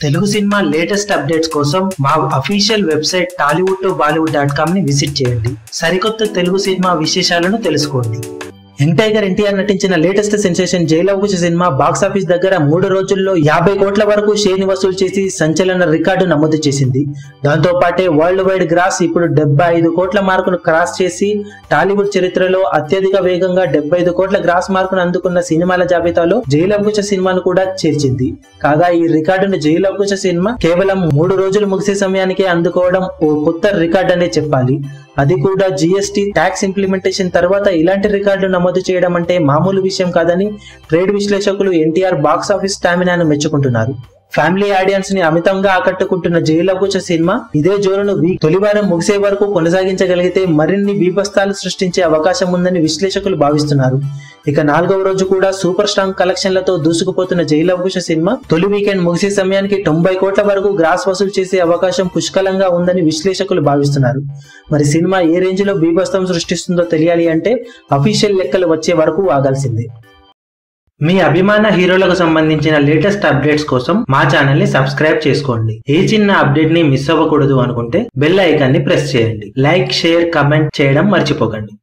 Telugu cinema latest updates కోసం మా official website Tollywood to Bollywood dot com ని విజిట్ చేయండి సరికొత్త తెలుగు సినిమా విశేషాలను తెలుసుకోండి యంగ్ టైగర్ ఎన్టీఆర్ నటించిన latest sensation Jai Lava Kusa cinema box office దగ్గర మూడు రోజుల్లో యాభై కోట్ల వరకు షేర్ని వసూలు చేసి సంచలన రికార్డు నమోదు చేసింది దాంతో పాటే వరల్డ్ వైడ్ గ్రాస్ ఇప్పుడు డెబ్బై ఐదు కోట్ల మార్కును క్రాస్ చేసి టాలీవుడ్ చరిత్రలో అత్యధిక వేగంగా డెబ్బై ఐదు కోట్ల గ్రాస్ మార్కును అందుకున్న సినిమాల జాబితాలో జైలవకుశ సినిమాను కూడా చేర్చింది కాగా ఈ రికార్డును జైలవకుశ సినిమా కేవలం మూడు రోజులు ముగిసే సమయానికే అందుకోవడం ఓ కొత్త రికార్డ్ అనే చెప్పాలి అది కూడా జిఎస్టి ట్యాక్స్ ఇంప్లిమెంటేషన్ తర్వాత ఇలాంటి రికార్డు నమోదు చేయడం అంటే మామూలు విషయం కాదని ట్రేడ్ విశ్లేషకులు ఎన్టీఆర్ బాక్స్ ఆఫీస్ స్టామినాను మెచ్చుకుంటున్నారు ఫ్యామిలీ ఆడియన్స్ ని అమితంగా ఆకట్టుకుంటున్న జైలవకుశ సినిమా ఇదే జోరును వీక్ తొలివారం ముగిసే వరకు కొనసాగించగలిగితే మరిన్ని బీభత్సాలు సృష్టించే అవకాశం ఉందని విశ్లేషకులు భావిస్తున్నారు ఇక నాలుగవ రోజు కూడా సూపర్ స్ట్రాంగ్ కలెక్షన్లతో దూసుకుపోతున్న జైలవకుశ సినిమా తొలి వీకెండ్ ముగిసే సమయానికి తొంభై కోట్ల వరకు గ్రాస్ వసూలు చేసే అవకాశం పుష్కలంగా ఉందని విశ్లేషకులు భావిస్తున్నారు మరి సినిమా ఏ రేంజ్ లో బీభత్సం సృష్టిస్తుందో తెలియాలి అంటే అఫీషియల్ లెక్కలు వచ్చే వరకు ఆగాల్సిందే మీ అభిమాన హీరోలకు సంబంధించిన లేటెస్ట్ అప్డేట్స్ కోసం మా ఛానల్ ని సబ్స్క్రైబ్ చేసుకోండి ఏ చిన్న అప్డేట్ ని మిస్ అవ్వకూడదు అనుకుంటే బెల్ ఐకాన్ ని ప్రెస్ చేయండి లైక్ షేర్ కమెంట్ చేయడం మర్చిపోకండి